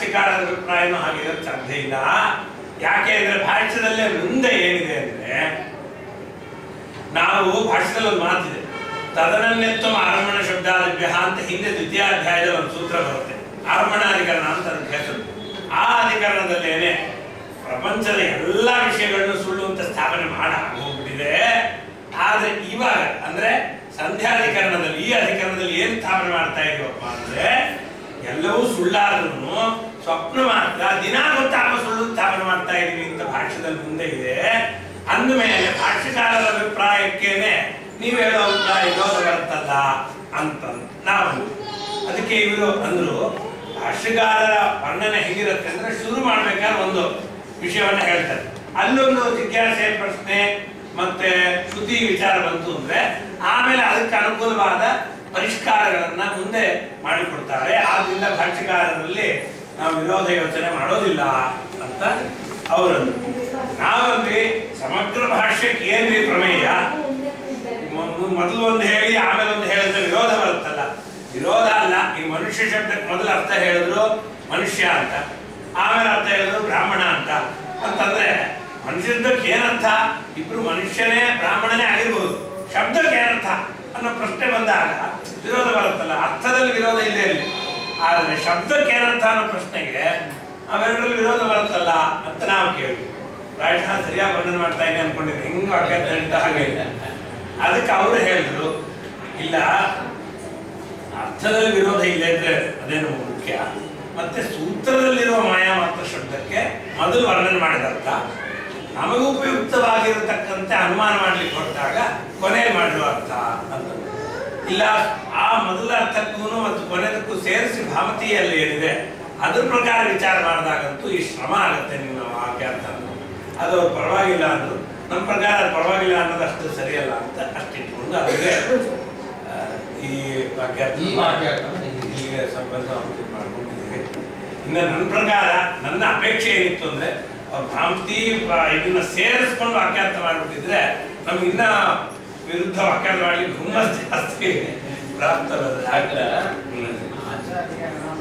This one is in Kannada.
ಭಾಷ್ಯಕಾರರ ಅಭಿಪ್ರಾಯನೂ ಹಾಗಿರೋದು ಸಾಧ್ಯ ಇಲ್ಲ ಯಾಕೆ ಅಂದ್ರೆ ಭಾಷ್ಯದಲ್ಲೇ ಮುಂದೆ ಏನಿದೆ ಅಂದ್ರೆ ನಾವು ಭಾಷೆದಲ್ಲಿ ಒಂದು ಮಾತಿದೆ ತದನನ್ಯತ್ವ ಆರಮಣ ಶಬ್ದಾದಿಭ್ಯ ಅಂತ ಹಿಂದೆ ದ್ವಿತೀಯಾಧ್ಯಾಯದಲ್ಲಿ ಒಂದು ಸೂತ್ರ ಬರುತ್ತೆ ಆರಮಣ ಅಧಿಕರಣ ಅಂತ ಅದಕ್ಕೆ ಹೆಸರು ಆ ಅಧಿಕರಣದಲ್ಲೇನೆ ಪ್ರಪಂಚದ ಎಲ್ಲ ವಿಷಯಗಳನ್ನು ಸುಳ್ಳು ಅಂತ ಸ್ಥಾಪನೆ ಮಾಡ ಹೋಗ್ಬಿಟ್ಟಿದೆ ಆದ್ರೆ ಇವಾಗ ಅಂದ್ರೆ ಸಂಧ್ಯಾಧಿಕರಣದಲ್ಲಿ ಈ ಅಧಿಕರಣದಲ್ಲಿ ಏನ್ ಸ್ಥಾಪನೆ ಮಾಡ್ತಾ ಇದೀವಪ್ಪ ಅಂದ್ರೆ ಎಲ್ಲವೂ ಸುಳ್ಳಾದ್ರೂ ಸ್ವಪ್ನ ಮಾತ್ರ ದಿನ ಗೊತ್ತಾಗೋ ಸುಳ್ಳು ಸ್ಥಾಪನೆ ಮಾಡ್ತಾ ಇದೀವಿ ಅಂತ ಭಾಷ್ಯದಲ್ಲಿ ಮುಂದೆ ಇದೆ ಅಂದಮೇಲೆ ಭಾಷ್ಯಕಾರರ ಅಭಿಪ್ರಾಯಕ್ಕೇನೆ ನೀವು ಹೇಳೋ ಅಭಿಪ್ರಾಯ ವಿರೋಧ ಬರುತ್ತಲ್ಲ ಅಂತ ನಾವು ಅದಕ್ಕೆ ಇವರು ಅಂದ್ರು ಭಾಷ್ಯಕಾರರ ವರ್ಣನೆ ಹೇಗಿರುತ್ತೆ ಅಂದ್ರೆ ಶುರು ಮಾಡ್ಬೇಕಾದ್ರೆ ಒಂದು ವಿಷಯವನ್ನ ಹೇಳ್ತಾರೆ ಅಲ್ಲೊಂದು ಜಿಜ್ಞಾಸೆ ಪ್ರಶ್ನೆ ಮತ್ತೆ ಶ್ರುತಿ ವಿಚಾರ ಬಂತು ಅಂದ್ರೆ ಆಮೇಲೆ ಅದಕ್ಕೆ ಅನುಕೂಲವಾದ ಪರಿಷ್ಕಾರಗಳನ್ನ ಮುಂದೆ ಮಾಡಿಕೊಡ್ತಾರೆ ಆದ್ರಿಂದ ಭಾಷ್ಯಕಾರರಲ್ಲಿ ನಾವು ವಿರೋಧ ಯೋಚನೆ ಮಾಡೋದಿಲ್ಲ ಅಂತ ಅವರನ್ನು ನಾವಂದ್ರೆ ಸಮಗ್ರ ಭಾಷ್ಯಕ್ಕೆ ಏನ್ರಿ ಪ್ರಮೇಯ ಮೊ- ಮೊದಲು ಒಂದು ಹೇಳಿ ಆಮೇಲೆ ಒಂದು ಹೇಳಿದ್ರೆ ವಿರೋಧ ಬರುತ್ತಲ್ಲ ವಿರೋಧ ಅಲ್ಲ ಈ ಮನುಷ್ಯ ಶಬ್ದಕ್ಕೆ ಮೊದಲು ಅರ್ಥ ಹೇಳಿದ್ರು ಮನುಷ್ಯ ಅಂತ ಆಮೇಲೆ ಅರ್ಥ ಹೇಳಿದ್ರು ಬ್ರಾಹ್ಮಣ ಅಂತ ಅಂತಂದ್ರೆ ಮನುಷ್ಯದ್ದಕ್ಕೆ ಏನರ್ಥ ಇಬ್ರು ಮನುಷ್ಯನೇ ಬ್ರಾಹ್ಮಣನೇ ಆಗಿರ್ಬೋದು ಶಬ್ದಕ್ಕೆ ಏನರ್ಥ ಅನ್ನೋ ಪ್ರಶ್ನೆ ಬಂದಾಗ ವಿರೋಧ ಬರುತ್ತಲ್ಲ ಅರ್ಥದಲ್ಲಿ ವಿರೋಧ ಇಲ್ಲೇ ಇಲ್ಲ ಆದರೆ ಶಬ್ದಕ್ಕೆ ಏನರ್ಥ ಅನ್ನೋ ಪ್ರಶ್ನೆಗೆ ಅವೆರಡರಲ್ಲಿ ವಿರೋಧ ಬರುತ್ತಲ್ಲ ಅಂತ ನಾವು ಕೇಳಿ ಪ್ರಾಯಶಃ ಸರಿಯಾಗಿ ವರ್ಣನೆ ಮಾಡ್ತಾ ಇದ್ದೀನಿ ಅನ್ಕೊಂಡಿದ್ದೆ ಹೆಂಗ್ ವಾಕ್ಯ ಅಂತ ಹಾಗೆ ಇಲ್ಲ ಅದಕ್ಕೆ ಅವರು ಹೇಳಿದ್ರು ಇಲ್ಲ ಅರ್ಥದಲ್ಲಿ ವಿರೋಧ ಇಲ್ಲ ಅಂದ್ರೆ ಅದೇನು ಮುಖ್ಯ ಮತ್ತೆ ಸೂತ್ರದಲ್ಲಿರುವ ಮಾಯಾ ಮಾತ್ರ ಶಬ್ದಕ್ಕೆ ಮೊದಲು ವರ್ಣನೆ ಮಾಡಿದ ಅರ್ಥ ನಮಗೆ ಉಪಯುಕ್ತವಾಗಿರತಕ್ಕಂತೆ ಅನುಮಾನ ಮಾಡ್ಲಿಕ್ಕೆ ಹೊರಟಾಗ ಕೊನೆಯಲ್ಲಿ ಮಾಡಿರುವ ಅರ್ಥ ಅಂತ ಇಲ್ಲ ಆ ಮೊದಲ ಅರ್ಥಕ್ಕೂ ಮತ್ತು ಕೊನೆದಕ್ಕೂ ಸೇರಿಸಿ ಭಾಮತಿಯಲ್ಲಿ ಏನಿದೆ ಅದ್ರ ಪ್ರಕಾರ ವಿಚಾರ ಮಾಡಿದಾಗಂತೂ ಈ ಶ್ರಮ ಆಗುತ್ತೆ ನಿಮ್ಮ ವಾಕ್ಯಾರ್ಥ ಅದು ಅವ್ರು ಪರವಾಗಿಲ್ಲ ಅಂದ್ರು ನಮ್ಮ ಪ್ರಕಾರ ಅದು ಪರವಾಗಿಲ್ಲ ಅನ್ನೋದು ಅಷ್ಟು ಸರಿಯಲ್ಲ ಅಂತ ಅಷ್ಟಿಟ್ಕೊಂಡು ಅದಕ್ಕೆ ಆ, ಈ ವಾಕ್ಯಾರ್ಥ ಈ ವಾಕ್ಯಾರ್ಥನ ಇಲ್ಲಿಗೆ ಸಂಬಂಧ ಮಾಡ್ಕೊಂಡಿದ್ದೀವಿ ಇನ್ನು ನನ್ನ ಪ್ರಕಾರ ನನ್ನ ಅಪೇಕ್ಷೆ ಏನಿತ್ತು ಅಂದ್ರೆ ಅವ್ರು ಭಾಂತಿ ಪ- ಇದನ್ನ ಸೇರಿಸ್ಕೊಂಡು ವಾಕ್ಯಾರ್ಥ ಮಾಡ್ಬಿಟ್ಟಿದ್ರೆ ನಮ್ಗೆ ಇನ್ನ ವಿರುದ್ಧ ವಾಕ್ಯಾರ್ಥ ಮಾಡ್ಲಿಕ್ಕೆ ಹುಮ್ಮಸ್ ಜಾಸ್ತಿ ಪ್ರಾಪ್ತವಾದ ಯಾಕಂದ್ರೆ ಹ್ಮ್. ಆಚಾರ್ಯ